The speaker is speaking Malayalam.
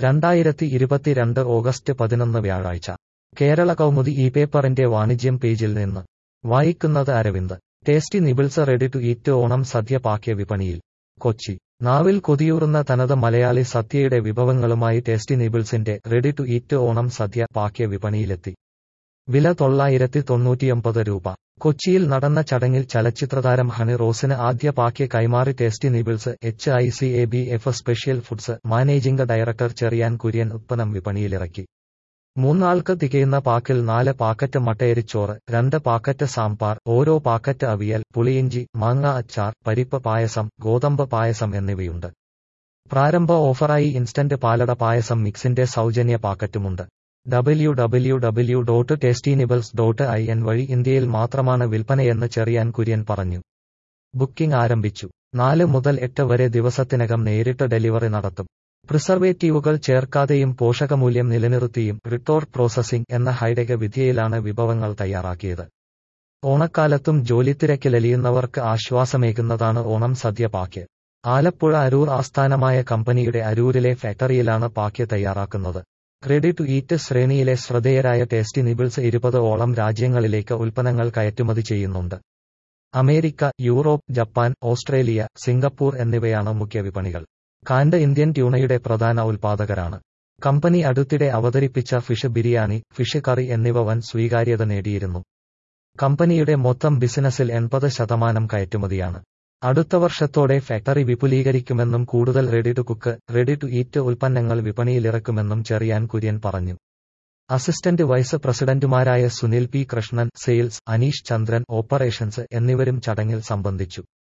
രണ്ടായിരത്തി ഇരുപത്തിരണ്ട് ഓഗസ്റ്റ് പതിനൊന്ന് വ്യാഴാഴ്ച കേരള കൗമുദി ഈ പേപ്പറിന്റെ വാണിജ്യം പേജിൽ നിന്ന് വായിക്കുന്നത് Aravind Tasty Nibbles ready to eat Onam sadya pack വിപണിയിൽ കൊച്ചി നാവിൽ കൊതിയൂറുന്ന തനത് മലയാളി സദ്യയുടെ വിഭവങ്ങളുമായി ടേസ്റ്റി നിബിൾസിന്റെ ready to eat Onam sadya pack വിപണിയിലെത്തി വില തൊള്ളായിരത്തി തൊണ്ണൂറ്റിയൊമ്പത് രൂപ കൊച്ചിയിൽ നടന്ന ചടങ്ങിൽ ചലച്ചിത്രതാരം ഹണി റോസിന് ആദ്യ പാക്യ കൈമാറി tasty nibbles H I C A B F special foods managing director Cherian Kurian ഉത്പന്നം വിപണിയിലിറക്കി മൂന്നാൾക്ക് തികയുന്ന പാക്കിൽ നാല് പാക്കറ്റ് മട്ടയരിച്ചോറ് രണ്ട് പാക്കറ്റ് സാമ്പാർ ഓരോ പാക്കറ്റ് അവിയൽ പുളിയിഞ്ചി മാങ്ങ അച്ചാർ പരിപ്പ് പായസം ഗോതമ്പ് പായസം എന്നിവയുണ്ട് പ്രാരംഭ ഓഫറായി ഇൻസ്റ്റന്റ് പാലട പായസം മിക്സിന്റെ സൗജന്യ പാക്കറ്റുമുണ്ട് W W W dot tasty nibbles dot I N വഴി ഇന്ത്യയിൽ മാത്രമാണ് വിൽപ്പനയെന്ന് ചെറിയാൻ കുര്യൻ പറഞ്ഞു ബുക്കിംഗ് ആരംഭിച്ചു നാല് മുതൽ എട്ട് വരെ ദിവസത്തിനകം നേരിട്ട് ഡെലിവറി നടത്തും പ്രിസർവേറ്റീവുകൾ ചേർക്കാതെയും പോഷകമൂല്യം നിലനിർത്തിയും റിട്ടോർ പ്രോസസ്സിംഗ് എന്ന ഹൈടെക് വിദ്യയിലാണ് വിഭവങ്ങൾ തയ്യാറാക്കിയത് ഓണക്കാലത്തും ജോലിത്തിരക്കിലലിയുന്നവർക്ക് ആശ്വാസമേകുന്നതാണ് ഓണം സദ്യ പാക്ക് ആലപ്പുഴ അരൂർ ആസ്ഥാനമായ കമ്പനിയുടെ അരൂരിലെ ഫാക്ടറിയിലാണ് പാക്ക് തയ്യാറാക്കുന്നത് റെഡി ടു ഈറ്റ് ശ്രേണിയിലെ ശ്രദ്ധേയരായ ടേസ്റ്റി നിബിൾസ് ഇരുപത് ഓളം രാജ്യങ്ങളിലേക്ക് ഉൽപ്പന്നങ്ങൾ കയറ്റുമതി ചെയ്യുന്നുണ്ട് America Europe Japan Australia Singapore എന്നിവയാണ് മുഖ്യ വിപണികൾ കാൻഡ് ഇന്ത്യൻ ട്യൂണയുടെ പ്രധാന ഉൽപാദകരാണ് കമ്പനി അടുത്തിടെ അവതരിപ്പിച്ച ഫിഷ് ബിരിയാണി ഫിഷ് കറി എന്നിവ വൻ സ്വീകാര്യത നേടിയിരുന്നു കമ്പനിയുടെ മൊത്തം ബിസിനസ്സിൽ എൺപത് ശതമാനം കയറ്റുമതിയാണ് അടുത്ത വർഷത്തോടെ ഫാക്ടറി വിപുലീകരിക്കുമെന്നും കൂടുതൽ ready to cook ready to eat ഉൽപ്പന്നങ്ങൾ വിപണിയിലിറക്കുമെന്നും ചെറിയാൻ കുര്യൻ പറഞ്ഞു അസിസ്റ്റന്റ് വൈസ് പ്രസിഡന്റുമാരായ Sunil P Krishnan sales Aneesh Chandran operations എന്നിവരും ചടങ്ങിൽ സംബന്ധിച്ചു